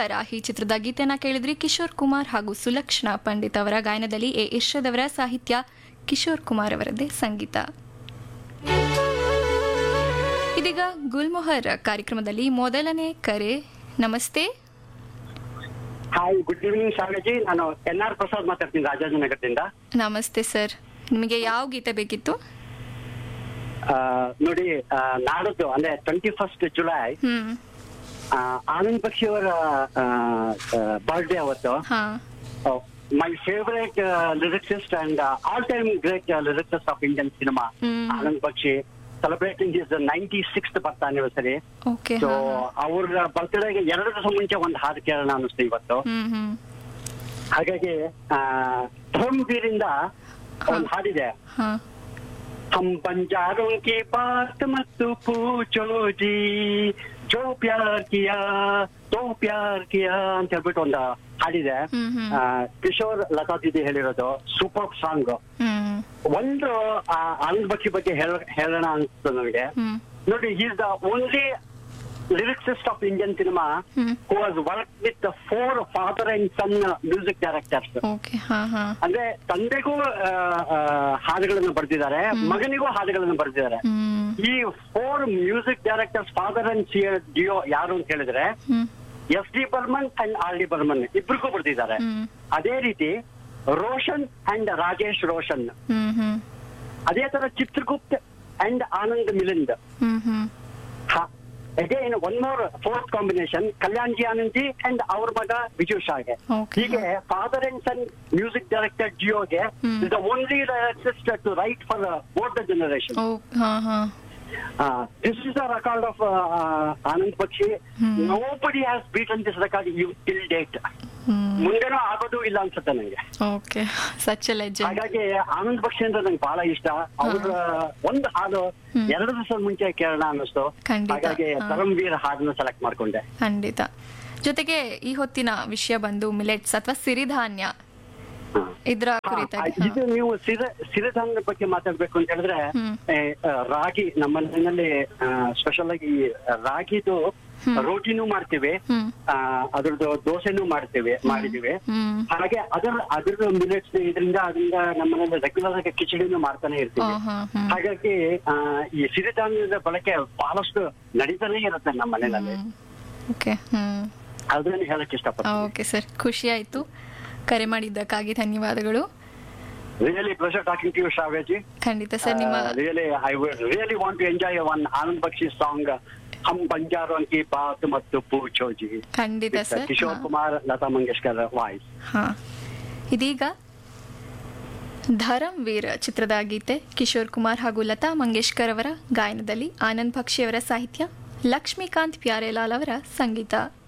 ರಾಹಿ ಚಿತ್ರದ ಗೀತೆನ ಕೇಳಿದ್ರಿ ಕಿಶೋರ್ ಕುಮಾರ್ ಹಾಗೂ ಸುಲಕ್ಷಣಾ ಪಂಡಿತ್ ಅವರ ಗಾಯನದಲ್ಲಿ ಎ ಇಶ್ರದವರ ಸಾಹಿತ್ಯ ಕಿಶೋರ್ ಕುಮಾರ್ ಅವರದ್ದೇ ಸಂಗೀತ ಇದೀಗ ಗುಲ್ಮೊಹರ್ ಕಾರ್ಯಕ್ರಮದಲ್ಲಿ ಮೊದಲನೇ ಕರೆ ನಮಸ್ತೆ ಹಾಯ್ ಗುಡ್ ಈವ್ನಿಂಗ್ ಶಾಲೆಜಿ ನಾನು ಎನ್ ಆರ್ ಪ್ರಸಾದ್ ಮಾತಾಡ್ತೀನಿ ರಾಜಾಜಿನಗರದಿಂದ ನಮಸ್ತೆ ಸರ್ ನಿಮಗೆ ಯಾವ ಗೀತೆ ಬೇಕಿತ್ತು ಆ, ನೋಡಿ ಆ, ನಾಡದ್ದು ಅಂದ್ರೆ ಟ್ವೆಂಟಿ ಫಸ್ಟ್ ಜುಲೈ ಹ್ಮ್ ಆ, ಆನಂದ್ ಬಕ್ಷಿ ಅವರ ಬರ್ಡೇ ಅವತ್ತು ಹಾ my favourite lyricist and all time great lyricist of Indian cinema hmm. Anand Bakshi celebrating is ninety six birth anniversary okay so ಹಾ ಅವ್ರ ಬರ್ತ್ಡೇಗೆ ಎರಡು ದಿವಸ ಮುಂಚೆ ಒಂದು ಹಾಡು ಕೇಳೋಣ ಅನ್ನಿಸ್ತು ಇವತ್ತು ಹ್ಮ್ ಹ್ಮ್ ಹಾಗಾಗಿ ಧರ್ಮವೀರಿಂದ ಒಂದು ಹಾಡಿದೆ ಹಾ हम बंजारों की बात मत पूछो जी जो प्यार किया तो प्यार किया ಅಂತ ಹೇಳ್ಬಿಟ್ಟು ಒಂದು ಹಾಡಿದೆ ಹ್ಮ್ ಹ್ಮ್ ಆ, ಕಿಶೋರ್ ಲತಾ ದೀದಿ ಹೇಳಿರೋದು ಸೂಪರ್ ಸಾಂಗ್ ಹ್ಮ್ ಒಂದು ಆ, ಆನಂದ್ ಬಕ್ಷಿ ಬಗ್ಗೆ ಹೇಳ- ಹೇಳೋಣ ಅನ್ಸ್ತು ನನಗೆ ಹ್ಮ್ ನೋಡಿ is the only lyricist of Indian cinema hmm who was work with four father and son music directors okay ಹಾ ಹಾ ಅಂದ್ರೆ ತಂದೆಗೂ ಆ, ಆ, ಹಾಡುಗಳನ್ನು ಬರೆದಿದ್ದಾರೆ ಮಗನಿಗೂ ಹಾಡುಗಳನ್ನು ಬರೆದಿದ್ದಾರೆ ಹ್ಮ್ ಈ four music directors father and duo ಯಾರು ಅಂತ ಹೇಳಿದ್ರೆ ಹ್ಮ್ S D Burman and R D Burman ಇಬ್ರಿಗೂ ಬರೆದಿದ್ದಾರೆ ಹ್ಮ್ ಅದೇ ರೀತಿ Roshan and Rajesh Roshan hmm hmm ಅದೇ ತರ Chitragupt and Anand Milind hmm hmm again one more fourth combination Kalyanji Anandji and ಅವ್ರ ಮಗ ವಿಜು ಶಾಗೆ Okay. ಹೀಗೆ father and son music director ಜಿಯೋಗೆ Hmm. Is the only director to write for both the generation ಓ ಹಾ ಹಾ this is the record of Anand Bakshi Hmm. Nobody has beaten this record until date hmm ಮುಂದೆನೂ ಆಗೋದು ಇಲ್ಲ ಅನ್ಸುತ್ತೆ ನಂಗೆ okay such A legend ಹಾಗಾಗಿ ಆನಂದ್ ಬಕ್ಷಿ ಅಂದ್ರೆ ನಂಗೆ ಬಹಳ ಇಷ್ಟ ಅವ್ರ ಒಂದು ಹಾಡು ಹ್ಮ್. ಎರಡು ದಿವಸ ಮುಂಚೆ ಕೇಳೋಣ ಅನ್ನಿಸ್ತು ಖಂಡಿತ. ಹಾಗಾಗಿ ಹಾ. ಪರಮ್ವೀರ್ ಹಾಡನ್ನ ಸೆಲೆಕ್ಟ್ ಮಾಡ್ಕೊಂಡೆ ಖಂಡಿತ ಜೊತೆಗೆ ಈ ಹೊತ್ತಿನ ವಿಷಯ ಬಂದು ಮಿಲೆಟ್ಸ್ ಅಥವಾ ಸಿರಿಧಾನ್ಯ ಹಾ. ಇದ್ರ ಹಾ, ಕುರಿತಾಗಿ ಇದು ನೀವು ಸಿರ ಸಿರಿಧಾನ್ಯದ ಬಗ್ಗೆ ಮಾತಾಡ್ಬೇಕು ಅಂತ ಹೇಳಿದ್ರೆ ಹ್ಮ್. ಏ, ಆ, ರಾಗಿ ನಮ್ಮ ಮನೆಯಲ್ಲಿ ಸ್ಪೆಷಲ್ ಆಗಿ ರಾಗಿದು ಹ್ಮ್. ರೋಟಿನೂ ಮಾಡ್ತೀವಿ ಹ್ಮ್ ಆ, ಅದ್ರದ್ದು ದೋಸೆನೂ ಮಾಡ್ತೀವಿ ಮಾಡಿದೀವಿ ಹ್ಮ್ ಹಾಗೆ ಅದರ ಅದ್ರ ಮಿಲೆಟ್ಸ್ ಇದರಿಂದ ಅದರಿಂದ ನಮ್ಮನೇಲಿ ರೆಗ್ಯುಲರ್ ಆಗಿ ಕಿಚಡಿನೂ ಮಾಡ್ತಾನೆ ಇರ್ತೀವಿ ಆ, ಹಾ, ಹ್ಮ್. ಹಾಗಾಗಿ ಆ, ಈ ಸಿರಿಧಾನ್ಯದ ಬಳಕೆ ಬಹಳಷ್ಟು ನಡೀತಾನೆ ಇರುತ್ತೆ ನಮ್ಮ ಮನೆಯಲ್ಲಿ ಹ್ಮ್. ಓಕೆ ಹ್ಮ್ ಅದನ್ನ ಹೇಳಕ್ ಇಷ್ಟಪಡ್ತೀನಿ ಓಕೆ ಸರ್ ಖುಷಿ ಆಯ್ತು ಕರೆ ಮಾಡಿದ್ದಕ್ಕಾಗಿ ಧನ್ಯವಾದಗಳು really pleasure talking to you ಶಾವೇಜಿ ಖಂಡಿತ ಸರ್ ನಿಮ್ಮ really I would really want to enjoy one Anand Bakshi song ಹಮ್ ಬಂಜಾರೋ ಕಿ ಬಾತ್ ಮತ್ತು ಪೂಚೋಜಿ ಖಂಡಿತ ಸರ್ ಕಿಶೋರ್ ಕುಮಾರ್ ಲತಾ ಮಂಗೇಶ್ಕರ್ ವಾಯ್ಸ್ ಹಾ ಇದೀಗ ಧರಂ ವೀರ್ ಚಿತ್ರದ ಗೀತೆ ಕಿಶೋರ್ ಕುಮಾರ್ ಹಾಗೂ ಲತಾ ಮಂಗೇಶ್ಕರ್ ಅವರ ಗಾಯನದಲ್ಲಿ ಆನಂದ್ ಭಕ್ಷಿ ಅವರ ಸಾಹಿತ್ಯ ಲಕ್ಷ್ಮೀಕಾಂತ್ ಪ್ಯಾರೇಲಾಲ್ ಅವರ ಸಂಗೀತ